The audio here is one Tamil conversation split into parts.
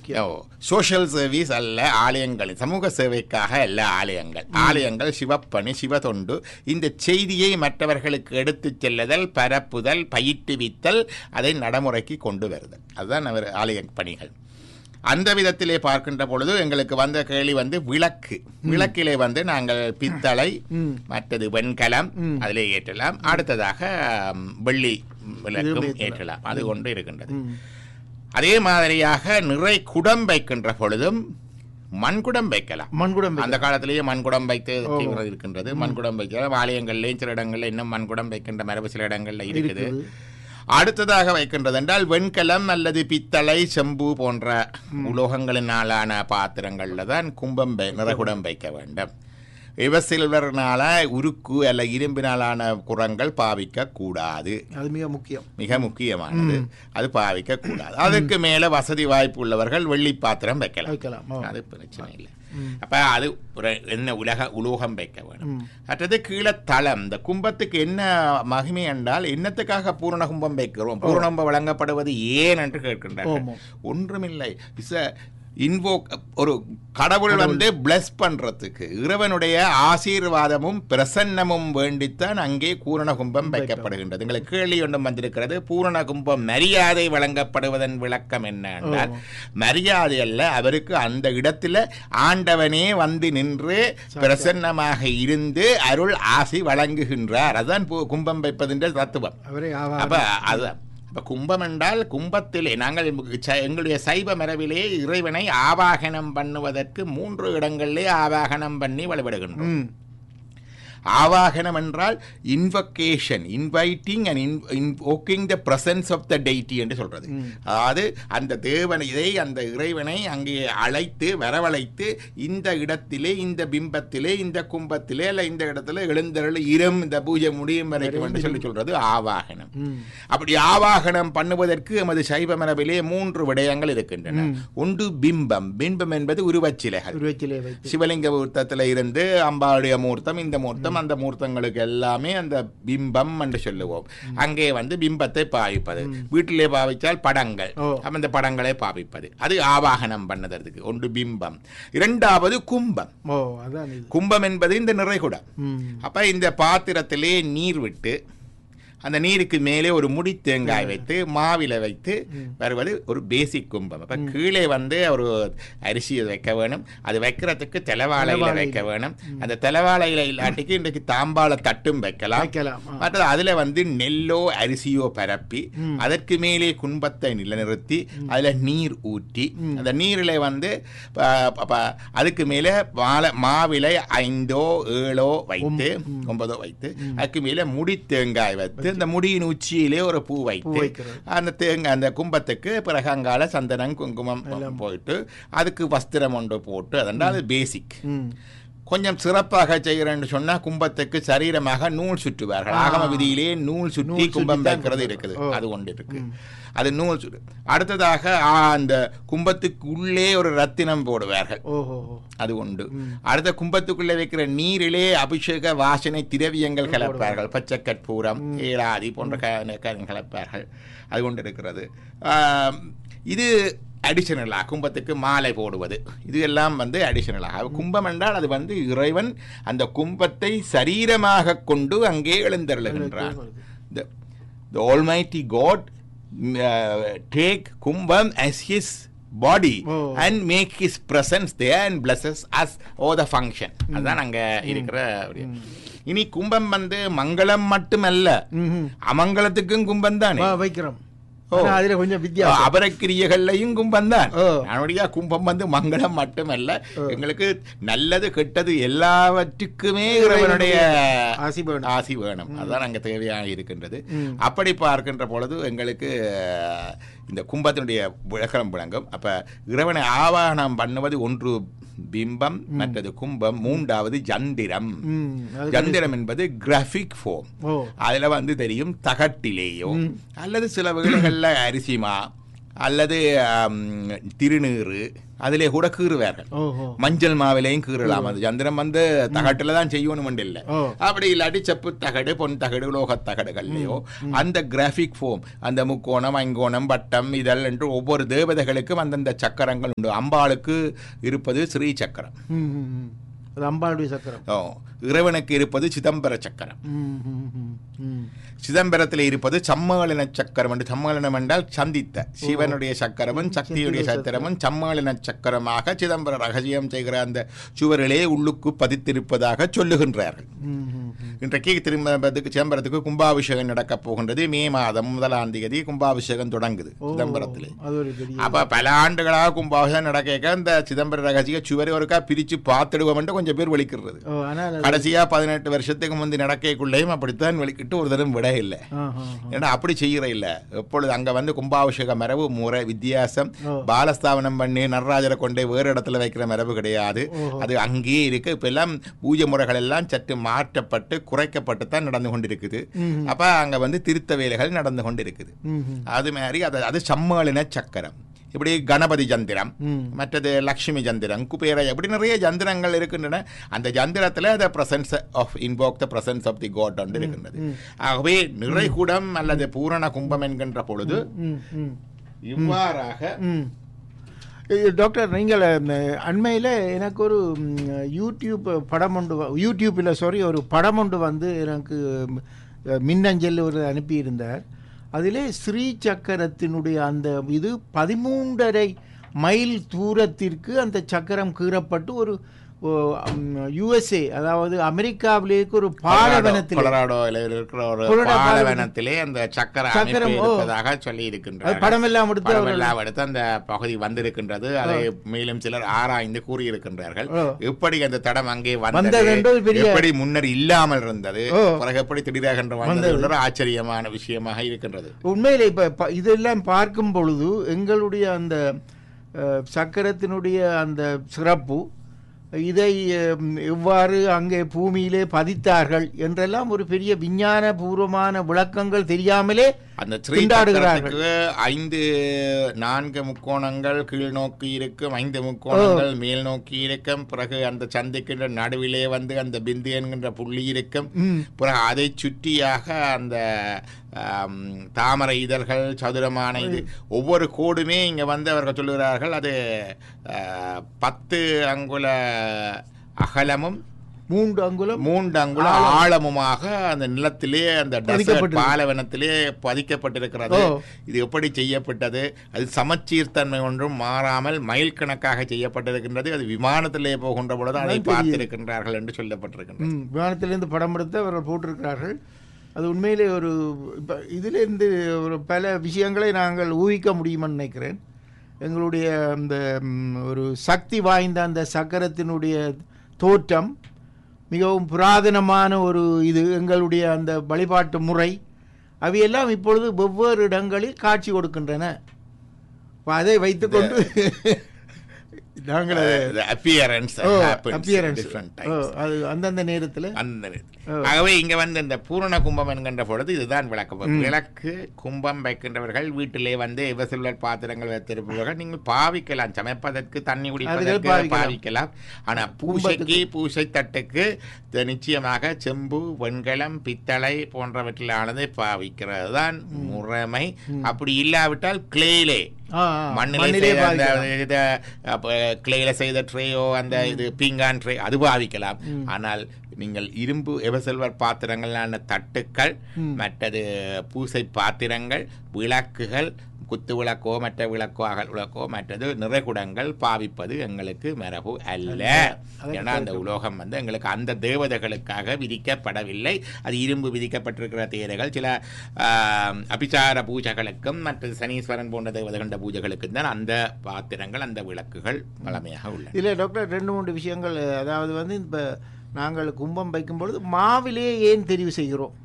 முக்கியம் சோஷியல் சர்வீஸ் அல்ல ஆலயங்கள் சமூக சேவைக்காக அல்ல ஆலயங்கள் ஆலயங்கள் சிவப்பணி சிவதொண்டு இந்த செய்தியை மற்றவர்களுக்கு எடுத்துச் செல்லுதல் பரப்புதல் பயிற்றுவித்தல் அதை நடைமுறைக்கு கொண்டு வருதல் அதுதான் அவர் ஆலய பணிகள் அந்த விதத்திலே பார்க்கின்ற பொழுது எங்களுக்கு வந்த கேள்வி வந்து விளக்கு விளக்கிலே வந்து நாங்கள் பித்தளை மற்றது வெண்கலம் அதிலே ஏற்றலாம் அடுத்ததாக ம், வெள்ளி விளக்கும் ஏற்றலாம் அது கொண்டு இருக்கின்றது அதே மாதிரியாக நிறை குடம் வைக்கின்ற பொழுதும் மண்குடம் வைக்கலாம் மண்குடம் அந்த காலத்திலேயே மண்குடம் வைத்து தீவிரம் இருக்கின்றது மண்குடம் வைக்கலாம் ஆலயங்கள்லயும் சில இடங்கள்ல இன்னும் மண்குடம் வைக்கின்ற மரபு சில இடங்கள்ல இருக்குது அடுத்ததாக வைக்கின்றது என்றால் வெண்கலம் அல்லது பித்தளை செம்பு போன்ற உலோகங்களினாலான பாத்திரங்கள்ல தான் கும்பம் வை- நிறகுடம் வைக்க வேண்டும் இவசில்வர்னால உருக்கு அல்ல இரும்பினாலான குரங்கள் பாவிக்க கூடாது அது மிக முக்கியம் மிக முக்கியமானது அது பாவிக்க கூடாது அதுக்கு மேல வசதி வாய்ப்பு உள்ளவர்கள் வெள்ளி பாத்திரம் வைக்கலாம் வைக்கலாம் ஓ. அது பிரச்சனை இல்லை அப்ப அது ஒரு என்ன உலக உலோகம் வைக்க வேணும் மற்றது கீழே தளம் இந்த கும்பத்துக்கு என்ன மகிமை என்றால் என்னத்துக்காக பூரண கும்பம் வைக்கிறோம் பூரண கும்பம் வழங்கப்படுவது ஏன் என்று கேட்கின்றார்கள் ஆமாம். ஒன்றுமில்லை இஸ் இன்வோக் ஒரு கடவுள் வந்து பிளஸ் பண்றதுக்கு இறைவனுடைய ஆசீர்வாதமும் பிரசன்னமும் வேண்டித்தான் அங்கே பூரண கும்பம் வைக்கப்படுகின்றது எங்களுக்கு கேள்வி ஒன்றும் வந்திருக்கிறது பூரண கும்பம் மரியாதை வழங்கப்படுவதன் விளக்கம் என்ன என்றால் மரியாதை அல்ல அவருக்கு அந்த இடத்துல ஆண்டவனே வந்து நின்று பிரசன்னமாக இருந்து அருள் ஆசி வழங்குகின்றார் அதான் பூ- கும்பம் வைப்பதின்ற தத்துவம் அவரே அப்ப ஆவா அதுதான் இப்ப கும்பம் என்றால் கும்பத்திலே நாங்கள் ச- எங்களுடைய சைவ மரபிலே இறைவனை ஆவாகனம் பண்ணுவதற்கு மூன்று இடங்களிலே ஆவாகனம் பண்ணி வழிபடுகின்றோம் ம் ஆவாகனம் என்றால் invocation inviting and invoking the presence of the deity என்று சொல்றது அதாவது அந்த தேவனை இதை அந்த இறைவனை அங்கே அழைத்து வரவழைத்து இந்த இடத்திலே இந்த பிம்பத்திலே இந்த கும்பத்திலே அல்ல இந்த இடத்துல எழுந்தருள் இரம் இந்த பூஜை முடியும் வரைக்கும் என்று சொல்லி சொல்றது ஆவாகனம் ம் அப்படி ஆவாகனம் பண்ணுவதற்கு எமது சைவ மரபிலே மூன்று விடயங்கள் இருக்கின்றன ஒன்று பிம்பம் பிம்பம் என்பது உருவச்சிலைகள் உருவச்சிலே வைத்து சிவலிங்க மூர்த்தத்தில் இருந்து அம்பாளுடைய மூர்த்தம் இந்த மூர்த்தம் அந்த மூர்த்தங்களுக்கு எல்லாமே அந்த பிம்பம் என்று சொல்லுவோம் அங்கே வந்து பிம்பத்தை பாவிப்பது வீட்டிலே பாவித்தால் படங்கள் ஓ. அப்ப அந்த படங்களை பாவிப்பது அது ஆவாகனம் பண்ணதற்கு ஒன்று பிம்பம் இரண்டாவது கும்பம் ஓ அதான் இது கும்பம் என்பது இந்த நிறைகுடம் ம் அப்ப இந்த பாத்திரத்திலே நீர் விட்டு அந்த நீருக்கு மேலே ஒரு முடி தேங்காய் வைத்து மாவில வைத்து வருவது ஒரு பேசிக் கும்பம் அப்ப கீழே வந்து ஒரு அரிசியை வைக்க வேணும் அது வைக்கிறதுக்கு தெலவாழையில வைக்க வேணும் அந்த தெலவாழையில இல்லாட்டிக்கு இன்றைக்கு தாம்பாள தட்டும் வைக்கலாம் வைக்கலாம் ஆ. மற்றது அதுல வந்து நெல்லோ அரிசியோ பரப்பி அதற்கு மேலே கும்பத்தை நிலைநிறுத்தி அதுல நீர் ஊற்றி அந்த நீரில் வந்து ப- ப- ப- அதுக்கு மேலே மாலை மாவிலை ஐந்தோ ஏழோ வைத்து ஒன்பதோ வைத்து அதுக்கு மேலே முடி தேங்காய் வைத்து அந்த முடியின் உச்சியிலே ஒரு பூ வைத்து வைக்கிறது. அந்த தேங்காய் அந்த கும்பத்துக்கு பிறகு அங்கால சந்தனம் குங்குமம் போயிட்டு அதுக்கு வஸ்திரம் ஒன்று போட்டு அதென்றால் அது பேசிக் ம் கொஞ்சம் சிறப்பாக செய்கிறேன்னு சொன்னா கும்பத்துக்கு சரீரமாக நூல் சுற்றுவார்கள் ஆகம விதியிலே நூல் சுற்றி நூல் கும்பம் சுற்றித்தான் வைக்கிறது கும்பம். இருக்குது ஓ. அது ஒன்று இருக்கு அது நூல் சுற்று அடுத்ததாக ஆ, அந்த கும்பத்துக்கு உள்ளே ஒரு ரத்தினம் போடுவார்கள் ஓஹோ அது உண்டு அடுத்த கும்பத்துக்குள்ளே வைக்கிற நீரிலே அபிஷேக வாசனை திரவியங்கள் கலப்பார்கள் பச்சை கற்பூரம் ஏலாதி போன்ற க- க- கலப்பார்கள் அது கொண்டு இருக்கிறது ஆம், இது அடிஷனலாக கும்பத்துக்கு மாலை போடுவது இது எல்லாம் வந்து அடிஷனலாக கும்பம் என்றால் அது வந்து இறைவன் அந்த கும்பத்தை சரீரமாக கொண்டு அங்கே எழுந்தருளுகின்றான் the, the Almighty God mm, uh, take Kumbham as his body Oh. and make his presence there and blesses us all the function அதான் அங்க இருக்கிற ஒரு- இனி கும்பம் வந்து மங்களம் மட்டுமல்ல ம்ஹும். அமங்கலத்துக்கும் கும்பம் தானே வா, வைக்கிறோம் ஓ. ஆனா அதுல கொஞ்சம் வித்தியாசம் அபரக்கிரியர்களையும் கும்பம் தான் ஓ. அதனுடைய கும்பம் வந்து மங்களம் மட்டுமல்ல எங்களுக்கு நல்லது கெட்டது எல்லாவற்றுக்குமே இறைவனுடைய ஆசி வேணும். ஆசி வேணும் அதுதான் அங்க தேவையாக இருக்கின்றது அப்படி பார்க்கின்ற பொழுது எங்களுக்கு அஹ், இந்த கும்பத்தினுடைய விளக்கம் விளங்கும் அப்ப இறைவனை ஆவாகனம் பண்ணுவது ஒன்று பிம்பம் மற்றது கும்பம் மூன்றாவது ஜந்திரம் ம், அது ஜந்திரம் என்பது கிராஃபிக் ஃபோம் ஓ அதுல வந்து தெரியும் தகட்டிலேயோ அல்லது சில வேளைகள்ல அரிசிமா அல்லது ஆம், திருநீறு அதிலே கூட கீறுவார்கள் ஓஹோ மஞ்சள் மாவிலையும் கீறலாம் அது சந்திரன் வந்து தகட்டுல தான் செய்யணும் இல்லை ஓ அப்படி இல்லாட்டி செப்பு தகடு பொன் தகடு உலோகத் தகடுகள்லையோ அந்த கிராஃபிக் ஃபோம் அந்த முக்கோணம் ஐங்கோணம் வட்டம் இதழ் என்று ஒவ்வொரு தேவதைகளுக்கும் அந்தந்த சக்கரங்கள் உண்டு அம்பாளுக்கு இருப்பது ஸ்ரீ சக்கரம் ம், ம், ம். அது அம்பாளுடைய சக்கரம் ஓ இறைவனுக்கு இருப்பது சிதம்பர சக்கரம் ம், ம், ம், ம். சிதம்பரத்தில் இருப்பது சம்மேளன சக்கரம் என்று சம்மேளனம் என்றால் சந்தித்த சிவனுடைய சக்கரமும் சக்தியுடைய சக்கரமும் சம்மேளன சக்கரமாக சிதம்பர ரகசியம் செய்கிற அந்த சுவரிலே உள்ளுக்கு பதித்திருப்பதாக சொல்லுகின்றார்கள் ம், ம், ம். இன்றைக்கு திரும்பத்துக்கு சிதம்பரத்துக்கு கும்பாபிஷேகம் நடக்கப் போகின்றது மே மாதம் முதலாம் தேதி கும்பாபிஷேகம் தொடங்குது ஓ, சிதம்பரத்திலே அது ஒரு பெரிய அப்ப பல ஆண்டுகளாக கும்பாபிஷேகம் நடக்க இந்த சிதம்பர ரகசிய சுவரை ஒருக்கா பிரிச்சு பார்த்துடுவோம் கொஞ்சம் பேர் வெளிக்கிறது ஓ ஆனால் அது- கடைசியா பதினெட்டு வருஷத்துக்கு முந்தி நடக்கக்குள்ளேயும் அப்படித்தான் வெளிக்கிட்டு ஒரு தரம் விட இல்லை ஆ, ஆ, ஆ. ஏன்னா அப்படி செய்யற இல்ல எப்பொழுது அங்க வந்து கும்பாபிஷேக மரபு முறை வித்தியாசம் ஓ. பாலஸ்தாபனம் பண்ணி நடராஜரை கொண்டே வேறு இடத்துல வைக்கிற மரபு கிடையாது ஓஹோ. அது அங்கேயே இருக்கு இப்ப எல்லாம் பூஜை முறைகள் எல்லாம் சற்று மாற்றப்பட்டு குறைக்கப்பட்டு தான் நடந்து கொண்டிருக்குது ம், அப்ப அங்க வந்து திருத்த வேலைகள் நடந்து கொண்டிருக்குது ம், ம். அது மாதிரி அது அது சம்மாளின சக்கரம் இப்படி கணபதி ஜந்திரம் ம். மற்றது லக்ஷ்மி ஜந்திரம் குபேர இப்படி நிறைய ஜந்திரங்கள் இருக்கின்றன அந்த ஜந்திரத்தில் the presence of invoke the presence of the god ஒன்று இருக்கின்றது ஆகவே நிறைகுடம் அல்லது பூரண கும்பம் என்கின்ற பொழுது ம், ம். இவ்வாறாக ம். இது டாக்டர் நீங்கள் அண்மையில் எனக்கு ஒரு ம், யூடியூப் படம் ஒன்று வ- யூடியூப்பில் சாரி ஒரு படம் ஒன்று வந்து எனக்கு ம், மின்னஞ்சல் ஒரு அனுப்பியிருந்தார் அதிலே ஸ்ரீ சக்கரத்தினுடைய அந்த இது பதிமூன்றரை மைல் தூரத்திற்கு அந்த சக்கரம் கீறப்பட்டு ஒரு யுஎஸ்ஏ அதாவது அமெரிக்காவிலேக்கு ஒரு பாலைவனத்தில் கொலராடோவில் இருக்கிற ஒரு கொலராடோ பாலைவனத்திலே அந்த சக்கர சக்கரம், அமைப்பு ஓ. இருப்பதாக சொல்லி அது இருக்கின்றார் படம் எல்லாம் எடுத்து அவர் படமெல்லாம் எடுத்து அந்த பகுதி வந்திருக்கின்றது அதை மேலும் சிலர் ஆராய்ந்து கூறியிருக்கின்றார்கள் ஓ. எப்படி அந்த தடம் அங்கே வந்தது வந்தது என்பது பெரிய- எப்படி முன்னர் இல்லாமல் இருந்தது ஓ. பிறகு எப்படி திடீராக என்று வந்தது என்ற ஒரு ஆச்சரியமான விஷயமாக இருக்கின்றது உண்மையில் இப்போ ப- இதெல்லாம் பார்க்கும் பொழுது எங்களுடைய அந்த அஹ், சக்கரத்தினுடைய அந்த சிறப்பு இதை அஹ், எவ்வாறு அங்கே பூமியிலே பதித்தார்கள் என்றெல்லாம் ஒரு பெரிய விஞ்ஞான பூர்வமான விளக்கங்கள் தெரியாமலே அந்த ஸ்ரீ திண்டாடுகிறார்கள். சக்கரத்துக்கு ஐந்து நான்கு முக்கோணங்கள் கீழ் நோக்கி இருக்கும் ஐந்து முக்கோணங்கள் மேல் நோக்கி இருக்கும் பிறகு அந்த சந்திக்கின்ற நடுவிலே வந்து அந்த பிந்து என்கின்ற புள்ளி இருக்கும் ம். பிறகு அதை சுற்றியாக அந்த ஆம், தாமரை இதழ்கள் சதுரமான இது ஒவ்வொரு கோடுமே இங்க வந்து அவர்கள் சொல்லுகிறார்கள் அது ஆ, பத்து அங்குல அகலமும் மூன்று அங்குலம் மூன்று அங்குல ஆழமுமாக அந்த நிலத்திலே அந்த desert பதிக்கப்பட்டது. பாலைவனத்திலே பதிக்கப்பட்டிருக்கிறது ஓ. இது எப்படி செய்யப்பட்டது அது சமச்சீர்த்தன்மை ஒன்றும் மாறாமல் மைல் கணக்காக செய்யப்பட்டிருக்கின்றது அது விமானத்திலே போகின்ற பொழுது அதை அதான் தெரியுது. பார்த்திருக்கின்றார்கள் என்று சொல்லப்பட்டிருக்கின்றது ம், விமானத்திலிருந்து படம் எடுத்து அவர்கள் போட்டிருக்கிறார்கள் அது உண்மையிலே ஒரு இப்போ இதிலிருந்து ஒரு பல விஷயங்களை நாங்கள் ஊகிக்க முடியுமென்னு நினைக்கிறேன் எங்களுடைய அந்த ம், ஒரு சக்தி வாய்ந்த அந்த சக்கரத்தினுடைய தோற்றம் மிகவும் புராதனமான ஒரு இது எங்களுடைய அந்த வழிபாட்டு முறை அவையெல்லாம் இப்பொழுது வெவ்வேறு இடங்களில் காட்சி கொடுக்கின்றன அப்ப அதை வைத்துக்கொண்டு நாங்கள் அதை- appearance oh, appearance. Different oh, அது அந்தந்த நேரத்தில் அந்த நேரத்தில். ஆகவே இங்க வந்து இந்த பூரண கும்பம் என்கின்ற பொழுது இதுதான் விளக்கம் விளக்கு கும்பம் வைக்கின்றவர்கள் வீட்டிலே வந்து எவசில்வர் பாத்திரங்கள் வைத்திருப்பவர்கள் நீங்கள் பாவிக்கலாம் சமைப்பதற்கு தண்ணி குடிப்பதற்கு பாவிக்கலாம். பாவிக்கலாம் ஆனா பூசைக்கு பூசை தட்டுக்கு த- நிச்சயமாக செம்பு வெண்கலம் பித்தளை போன்றவற்றிலானதை பாவிக்கிறது தான் முறைமை அப்படி இல்லாவிட்டால் கிளேலே ஆ, ஆ, மண்ணிலே மண்ணிலே செய்த அந்த பாவிக்கலாம். இத அப்ப கிளேல செய்த ட்ரேயோ அந்த இது பீங்கான் ட்ரே அது பாவிக்கலாம் ஆனால் நீங்கள் இரும்பு எவசெல்வர் பாத்திரங்களான தட்டுக்கள் மற்றது பூசை பாத்திரங்கள் விளக்குகள் குத்து விளக்கோ மற்ற விளக்கோ அகல் விளக்கோ மற்றது நிறைகுடங்கள் பாவிப்பது எங்களுக்கு மரபு அல்ல ஏன்னா அந்த உலோகம் வந்து எங்களுக்கு அந்த தேவதைகளுக்காக விதிக்கப்படவில்லை அது இரும்பு விதிக்கப்பட்டிருக்கிற தேரைகள் சில ஆம், அபிசார பூஜைகளுக்கும் மற்ற சனீஸ்வரன் போன்ற தேவதைகள பூஜைகளுக்கும் தான் அந்த பாத்திரங்கள் அந்த விளக்குகள் பழமையாக உள்ளன இல்லை டாக்டர் ரெண்டு மூன்று விஷயங்கள் அதாவது வந்து இப்போ நாங்கள் கும்பம் வைக்கும் பொழுது மாவிலே ஏன் தெரிவு செய்கிறோம்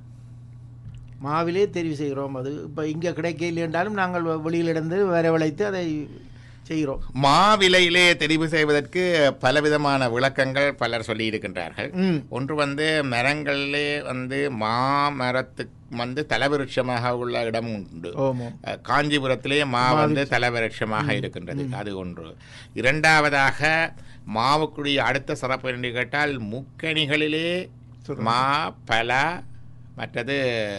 மாவிலே தெரிவு செய்கிறோம் அது இப்போ இங்கே கிடைக்கல என்றாலும் நாங்கள் வெ- வெளியிலிருந்து வரவழைத்து அதை செய்கிறோம் மாவிலையிலே தெரிவு செய்வதற்கு பலவிதமான விளக்கங்கள் பலர் சொல்லி இருக்கின்றார்கள் ம் ஒன்று வந்து மரங்களிலே வந்து மாமரத்துக்கு வந்து தலவிருட்சமாக உள்ள இடம் உண்டு ஓமோ அஹ், காஞ்சிபுரத்திலே மா வந்து தலவிருட்சமாக இருக்கின்றது அது ஒன்று இரண்டாவதாக மாவுக்குரிய அடுத்த சிறப்பு என்று கேட்டால் முக்கணிகளிலே சொல்லுங்க. மா பலா மற்றது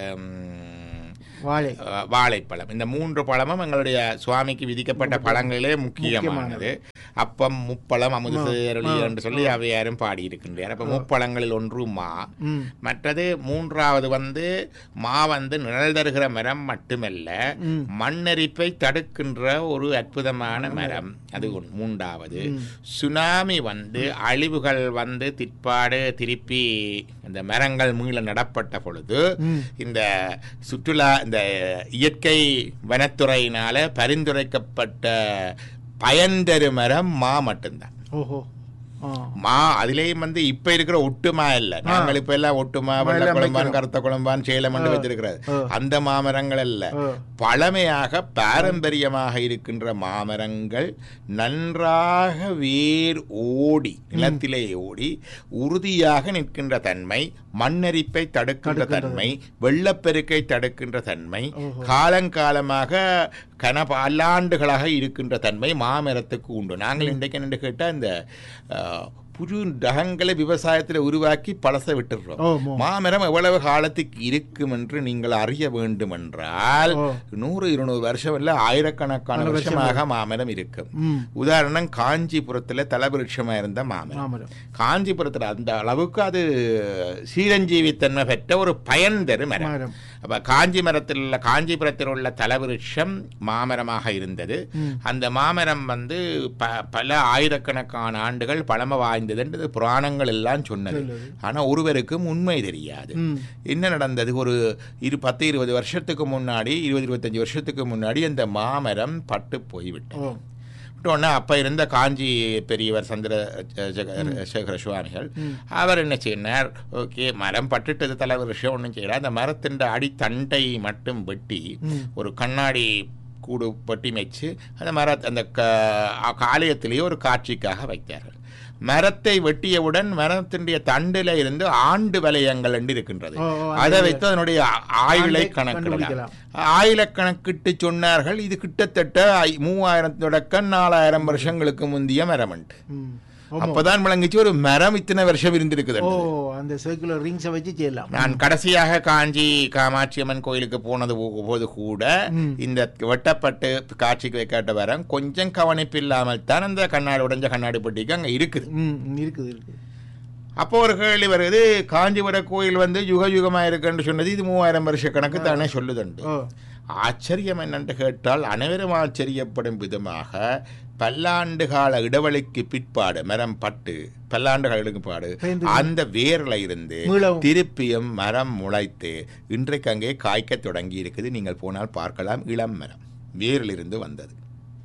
ம், வாழை அஹ், வாழைப்பழம் இந்த மூன்று பழமும் எங்களுடைய சுவாமிக்கு விதிக்கப்பட்ட பழங்களிலே முக்கியமானது அப்பம் முப்பழம் அமுது சேரளி என்று சொல்லி அவையாரும் பாடியிருக்கின்றார் அப்ப முப்பழங்களில் ஒன்று மா ம் மற்றது மூன்றாவது வந்து மா வந்து நிழல் தருகிற மரம் மட்டுமல்ல ம். மண்ணரிப்பை தடுக்கின்ற ஒரு அற்புதமான மரம் அது ஒன்று. மூன்றாவது சுனாமி வந்து அழிவுகள் வந்து திற்பாடு திருப்பி இந்த மரங்கள் மீள நடப்பட்ட பொழுது ம். இந்த சுற்றுலா இந்த இயற்கை வனத்துறையினால பரிந்துரைக்கப்பட்ட பயன்தரு மரம் மா மட்டும்தான் ஓஹோ ஆ மா அதுலயும் வந்து இப்ப இருக்கிற ஒட்டுமா இல்ல நாங்கள் இப்ப எல்லாம் ஒட்டுமா வெள்ளை எல்லாம் குழம்பான் வைக்கிறோம். கருத்த குழம்பான் சேலம் என்று வச்சிருக்கிறது ஆ. அந்த மாமரங்கள் அல்ல ஆ. பழமையாக பாரம்பரியமாக இருக்கின்ற மாமரங்கள் நன்றாக வேர் ஓடி நிலத்திலே ஓடி உறுதியாக நிற்கின்ற தன்மை மண்ணரிப்பை தடுக்கின்ற தன்மை வெள்ளப்பெருக்கை தடுக்கின்ற தன்மை காலங்காலமாக கன பல்லாண்டுகளாக இருக்கின்ற தன்மை மாமரத்துக்கு உண்டு நாங்கள் இன்றைக்கு என்று கேட்டால் இந்த அஹ், புது ரகங்களை விவசாயத்தில் உருவாக்கி பழச விட்டுடுறோம் ஓமோ மாமரம் எவ்வளவு காலத்துக்கு இருக்கும் என்று நீங்கள் அறிய வேண்டும் என்றால் ஓ. நூறு இருநூறு வருஷம் இல்ல ஆயிரக்கணக்கான வருஷமாக மாமரம் இருக்கும் ம் உதாரணம் காஞ்சிபுரத்துல தலவிருட்சமா இருந்த மாமரம் மாமரம் காஞ்சிபுரத்துல அந்த அளவுக்கு அது சீரஞ்சீவித்தன்மை பெற்ற ஒரு பயன் தரும் மரம் மரம் அப்ப காஞ்சி மரத்தில் உள்ள காஞ்சிபுரத்தில் உள்ள தலவிருட்சம் மாமரமாக இருந்தது ம். அந்த மாமரம் வந்து ப பல ஆயிரக்கணக்கான ஆண்டுகள் பழமை வாய்ந்ததுன்றது புராணங்கள் எல்லாம் சொன்னது சொல்லுது. ஆனா ஒருவருக்கும் உண்மை தெரியாது ம் என்ன நடந்தது ஒரு இரு பத்து இருபது வருஷத்துக்கு முன்னாடி இருபது இருபத்தஞ்சு வருஷத்துக்கு முன்னாடி அந்த மாமரம் பட்டு போய்விட்டது ஓ விட்டோன்னே அப்போ இருந்த காஞ்சி பெரியவர் சந்திர ஜெக- சேகர சுவாமிகள் அவர் என்ன செய்யினார் ஓகே மரம் பட்டுட்டது தலைவர் விஷயம் ஒன்றும் செய்யல அந்த மரத்தின் அடித்தண்டை மட்டும் வெட்டி ம். ஒரு கண்ணாடி கூடு பட்டி வச்சு அந்த மர அந்த க- காலயத்திலேயே ஒரு காட்சிக்காக வைத்தார்கள் மரத்தை வெட்டியவுடன் மரத்தினுடைய தண்டில இருந்து ஆண்டு வலயங்கள் என்று இருக்கின்றது ஓ, ஓ, அதை வைத்து அதனுடைய ஆயுளை ஆண்டை கணக்கிடலாம் கண்டுபிடிக்கலாம். ஆயில கணக்கிட்டு சொன்னார்கள் இது கிட்டத்தட்ட ஐ- மூவாயிரம் தொடக்கம் நாலாயிரம் வருஷங்களுக்கு முந்திய மரம் உண்டு ம் ஓமோ அப்பதான் விளங்கிச்சு ஒரு மரம் இத்தனை வருஷம் இருந்திருக்குது ஓ அந்த சர்க்குலர் ரிங்ஸை வச்சு செய்யலாம் நான் கடைசியாக காஞ்சி காமாட்சி அம்மன் கோயிலுக்கு போனது போ- போது கூட ம். இந்த வெட்டப்பட்டு காட்சிக்கு வைக்காட்ட வரம் கொஞ்சம் கவனிப்பு இல்லாமல் தான் அந்த கண்ணாடி உடைஞ்ச கண்ணாடி பெட்டிக்கு அங்க இருக்குது ம் இருக்குது இருக்குது அப்போ ஒரு கேள்வி வருது காஞ்சிபுர கோயில் வந்து யுக யுகமா இருக்குன்னு சொன்னது இது மூவாயிரம் வருஷ கணக்கு தானே சொல்லுதுண்டு ஓ ஆச்சரியம் என்னென்று கேட்டால் அனைவரும் ஆச்சரியப்படும் விதமாக பல்லாண்டு கால இடைவெளிக்கு பிற்பாடு மரம் பட்டு பல்லாண்டு கால பாடு பயந்து- அந்த வேர்ல இருந்து மீளவும். திருப்பியும் மரம் முளைத்து இன்றைக்கு அங்கே காய்க்கத் தொடங்கி இருக்குது நீங்கள் போனால் பார்க்கலாம் இளம் மரம் வேரிலிருந்து வந்தது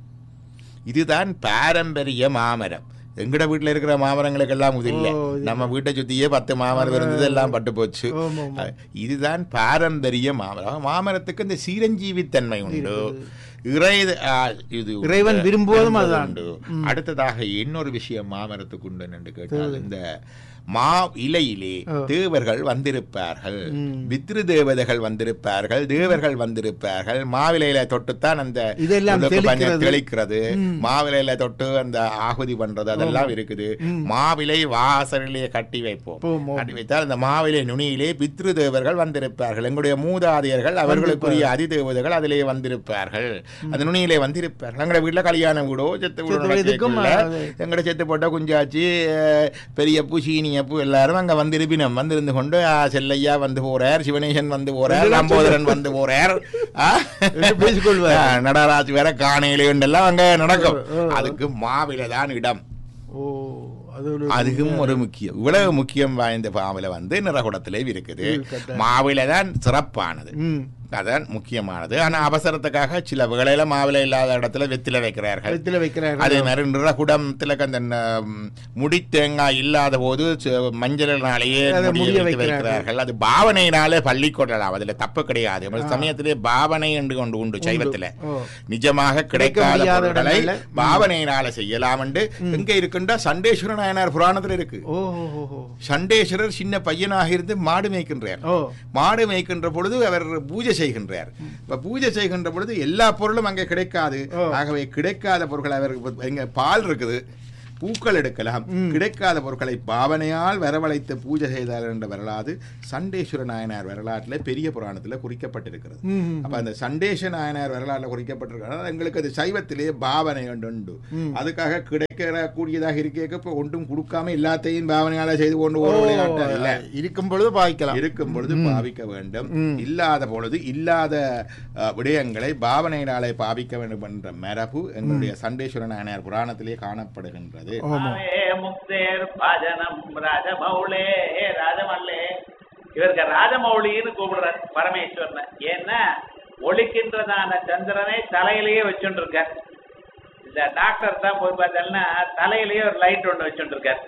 இதுதான் பாரம்பரிய மாமரம் எங்கட வீட்டுல இருக்கிற மாமரங்களுக்கெல்லாம் இது இல்லை ஓ, இது நம்ம வீட்டை சுத்தியே பத்து மாமரம் இருந்தது எல்லாம் பட்டு போச்சு ஆமா, ஆமா. அஹ் இதுதான் பாரம்பரிய மாமரம் மாமரத்துக்கு இந்த சீரஞ்சீவித்தன்மை உண்டு இறை அஹ், இது உண்டு. இறைவன் விரும்புவதும் விரும்புவது அதுதான். உண்டு. அடுத்ததாக இன்னொரு விஷயம் மாமரத்துக்கு உண்டு என்று கேட்டால் இந்த மா இலையிலே ஓ. தேவர்கள் வந்திருப்பார்கள் ம். பித்ரு தேவதைகள் வந்திருப்பார்கள் தேவர்கள் வந்திருப்பார்கள் மாவிலையில தொட்டுத்தான் அந்த இதெல்லாம் உலக்கு பஞ்சம் தெளிக்கிறது. தெளிக்கிறது ம். மாவிலையில தொட்டு அந்த ஆகுதி பண்றது அதெல்லாம் இருக்குது ம். மாவிலை வாசலிலே கட்டி வைப்போம் போமோ. கட்டி வைத்தால் அந்த மாவிலை நுனியிலே பித்ரு தேவர்கள் வந்திருப்பார்கள் எங்களுடைய மூதாதையர்கள் அவர்களுக்குரிய அதிதேவதைகள் அதிலே வந்திருப்பார்கள் அந்த நுனியிலே வந்திருப்பார்கள் எங்களுடைய வீட்டுல கல்யாண வீடோ செத்து வீடோ செத்து வீடுக்கும் நடக்கக்குள்ள அது- எங்கட செத்து போட்ட குஞ்சாச்சி அஹ், பெரியப்பு சீனியப்பு எல்லாரும் அங்க வந்திருப்பினம் வந்திருந்து கொண்டு ஆ, செல்லையா வந்து போறார் சிவனேசன் வந்து போறார் இதெல்லாம் லம்போதரன் வந்து போறார் ஆ? என்று பேசிக்கொள்வார். ஆ, நடராஜ் வேற காணையில எல்லாம் அங்க நடக்கும் ஓ, ஓ. அதுக்கு மாவில தான் இடம் ஓ அது ஒரு அதுவும் ஒரு முக்கியம் இவ்வளவு முக்கியம் வாய்ந்த மாவில வந்து நிறகுடத்திலே இருக்குது இருக்கட்டும். மாவில தான் சிறப்பானது ம் அதான் முக்கியமானது ஆனா அவசரத்துக்காக சில வேளையில மாவிலை இல்லாத இடத்துல வெத்தில வைக்கிறார்கள் கழுத்தில் வைக்கிறார்கள் அதே மாதிரி நிறகுடத்துல அந்த ந- முடி தேங்காய் இல்லாத போது ச- மஞ்சளினாலேயே அதை முடியை முடிய வைத்து வைக்கிறார்கள். வைக்கிறார்கள் அது பாவனையினாலே பள்ளி கொள்ளலாம் அதுல தப்பு கிடையாது நம்ம சமயத்திலே பாவனை என்று கொண்டு உண்டு சைவத்துல ஓ. நிஜமாக கிடைக்காத முடியாத பொருட்களை இடங்கள்ல, ம். பாவனையினால செய்யலாம் என்று எங்க இருக்குண்டா சண்டேஸ்வர நாயனார் புராணத்துல இருக்கு ஓ ஓ, ஓ, ஓ. சண்டேஸ்வரர் சின்ன பையனாக இருந்து மாடு மேய்க்கின்றார் ஓ மாடு மேய்க்கின்ற பொழுது அவர் பூஜை செய்கின்றார் இப்ப பூஜை செய்கின்ற பொழுது எல்லா பொருளும் அங்கே கிடைக்காது ஓ. ஆகவே கிடைக்காத பொருட்கள் அவர் எங்க பால் இருக்குது பூக்கள் எடுக்கலாம் கிடைக்காத பொருட்களை பாவனையால் வரவழைத்து பூஜை செய்தார் என்ற வரலாறு சண்டேஸ்வர நாயனார் வரலாற்றில் பெரிய புராணத்தில் குறிக்கப்பட்டிருக்கிறது ம், அப்ப அந்த சண்டேஷ நாயனார் வரலாறுல குறிக்கப்பட்டிருக்கிறது எங்களுக்கு அது சைவத்திலே பாவனை ஒன்று உண்டு அதுக்காக கிடைக்கிற கூடியதாக இருக்க இப்ப ஒன்றும் கொடுக்காம எல்லாத்தையும் பாவனையால செய்து கொண்டு ஒரு விளையாட்டு இல்ல இருக்கும் பொழுது பாய்க்கலாம் இருக்கும் பொழுது பாவிக்க வேண்டும் இல்லாத பொழுது இல்லாத அஹ், விடயங்களை பாவனையினாலே பாவிக்க வேண்டும் என்ற மரபு எங்களுடைய சண்டேஸ்வர நாயனார் புராணத்திலே காணப்படுகின்றது ஆமா ஆவே முக்தேர் பாஜனம் ராஜமௌளே ராஜமல்லே இவருக்கு ராஜமௌலின்னு கூப்பிடுறார் பரமேஸ்வரனை ஏன்னா ஒழிக்கின்றதான சந்திரனை தலையிலேயே வச்சுட்டு இருக்கார் இந்த டாக்டர் தான் போய் பார்த்தோம்னா தலையிலேயே ஒரு லைட் ஒன்று வச்சுட்டு இருக்கார்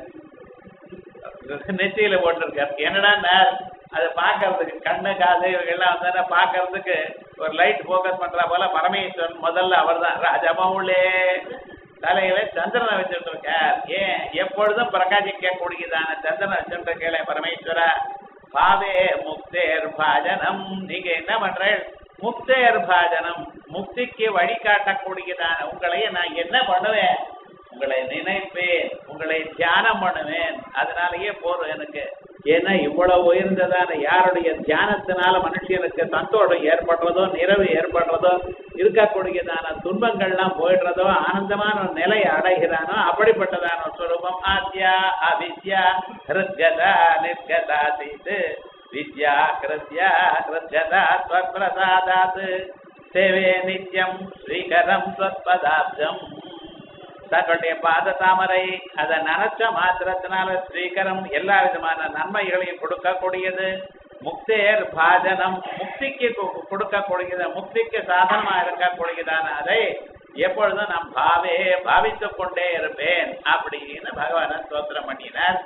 நெத்தியில போட்டிருக்கார் என்னடா அதை பார்க்கறதுக்கு கண்ணு காது இவங்கெல்லாம் வந்தானே பார்க்கறதுக்கு ஒரு லைட் ஃபோக்கஸ் பண்றா போல பரமேஸ்வரன் முதல்ல அவர்தான் ராஜமௌளே தலையில சந்திரனை வச்சுட்டு இருக்கார் ஏன் எப்பொழுதும் பிரகாசிக்க கூடியதான சந்திரனை வச்சுட்டு இருக்கே பரமேஸ்வரா பாவே முக்தேர் பாஜனம் நீங்க என்ன பண்றேன் முக்தேர் பாஜனம் முக்திக்கு வழிகாட்டக்கூடியதான உங்களை நான் என்ன பண்ணுவேன் உங்களை நினைப்பேன் உங்களை தியானம் பண்ணுவேன் அதனாலயே போதும் எனக்கு ஏன்னா இவ்வளவு உயர்ந்ததான யாருடைய தியானத்தினால மனுஷனுக்கு சந்தோஷம் ஏற்படுறதோ நிறைவு ஏற்படுறதோ இருக்கக்கூடியதான துன்பங்கள்லாம் போயிடுறதோ ஆனந்தமான ஒரு நிலையை அடைகிறானோ அப்படிப்பட்டதான ஒரு ஸ்வரூபம் ஆத்யா அவித்யா ஹிருத்கதா நிர்கதா தீது வித்யா கிருத்யா ஹிருத்கதா ஸ்வப்பிரசாதாத் சேவே நித்யம் ஸ்ரீகரம் ஸ்வத்பதாப்தம் தங்களுடைய பாத தாமரை அதை நனைச்ச மாத்திரத்தினால ஸ்ரீகரம் எல்லா விதமான நன்மைகளையும் கொடுக்கக்கூடியது முக்தேர் பாஜனம் முக்திக்கு கு- கொடுக்கக்கூடியது முக்திக்கு சாதனமா இருக்கக்கூடியதான அதை எப்பொழுதும் நான் பாவே பாவித்துக் கொண்டே இருப்பேன் அப்படின்னு பகவான ஸ்தோத்திரம் பண்ணினார்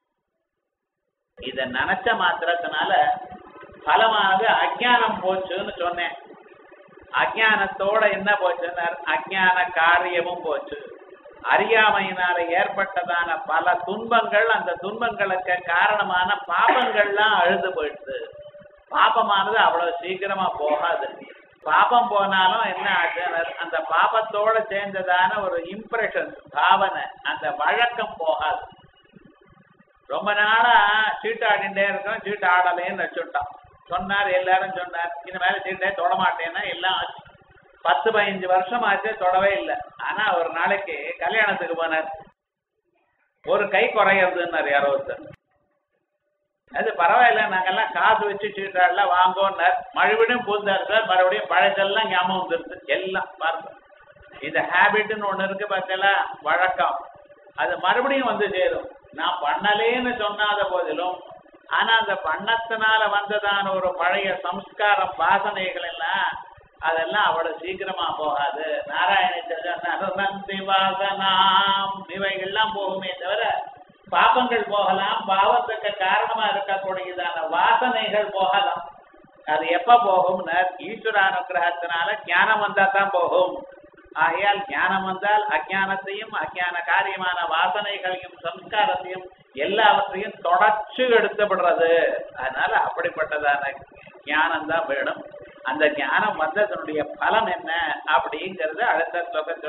இத நினைச்ச மாத்திரத்தினால பலமானது அஜ்ஞானம் போச்சுன்னு சொன்னேன் அஜ்ஞானத்தோட என்ன போச்சுன்னார் அஜ்ஞான காரியமும் போச்சு அறியாமையினால ஏற்பட்டதான பல துன்பங்கள் அந்த துன்பங்களுக்கு காரணமான பாபங்கள்லாம் அழுது போயிடுது பாபமானது அவ்வளவு சீக்கிரமா போகாது பாபம் போனாலும் என்ன ஆச்சுன்னார் அந்த பாபத்தோட சேர்ந்ததான ஒரு இம்ப்ரெஷன் பாவனை அந்த வழக்கம் போகாது ரொம்ப நாளா சீட்டு ஆடிண்டே இருக்கோம் சீட்டு ஆடலேன்னு வச்சுட்டோம் சொன்னார் எல்லாரும் சொன்னார் இனிமேல சீட்டே தொட மாட்டேன்னா எல்லாம் ஆச்சு பத்து பதினஞ்சு வருஷம் ஆச்சு தொடவே இல்லை ஆனா ஒரு நாளைக்கு கல்யாணத்துக்கு போனார் ஒரு கை குறையிறதுன்னாரு யாரோ ஒருத்தர் அது பரவாயில்ல நாங்கெல்லாம் காசு வச்சு சீட்டாடல வாங்கோன்னார் மறுபடியும் புதுந்தார் சார் மறுபடியும் பழசெல்லாம் ஞாபகம் வந்துருது எல்லாம் பாருங்க இந்த ஹேபிட்னு ஒண்ணு இருக்கு பார்த்தீங்களா வழக்கம் அது மறுபடியும் வந்து சேரும் நான் பண்ணலேன்னு சொன்னாத போதிலும் ஆனா அந்த பண்ணத்தினால வந்ததான ஒரு பழைய சம்ஸ்காரம் வாசனைகள் எல்லாம் அதெல்லாம் அவ்வளவு சீக்கிரமா போகாது நாராயணி வாசனாம் இவைகள்லாம் போகுமே தவிர பாபங்கள் போகலாம் பாவத்துக்கு காரணமா இருக்கக்கூடியதான வாசனைகள் போகலாம் அது எப்ப போகும்னா ஈஸ்வர அனுகிரகத்தினால ஞானம் வந்தா தான் போகும் ஆகையால் ஞானம் வந்தால் அஜானத்தையும் அஜான காரியமான வாசனைகளையும் சம்ஸ்காரத்தையும் எல்லாவற்றையும் தொடர்ச்சி எடுத்துவிடுறது அதனால அப்படிப்பட்டதான ஞானம் தான் வேணும் அந்த ஞானம் வந்ததனுடைய பலம் என்ன அப்படிங்கறது அடுத்த ஸ்லோகத்தில்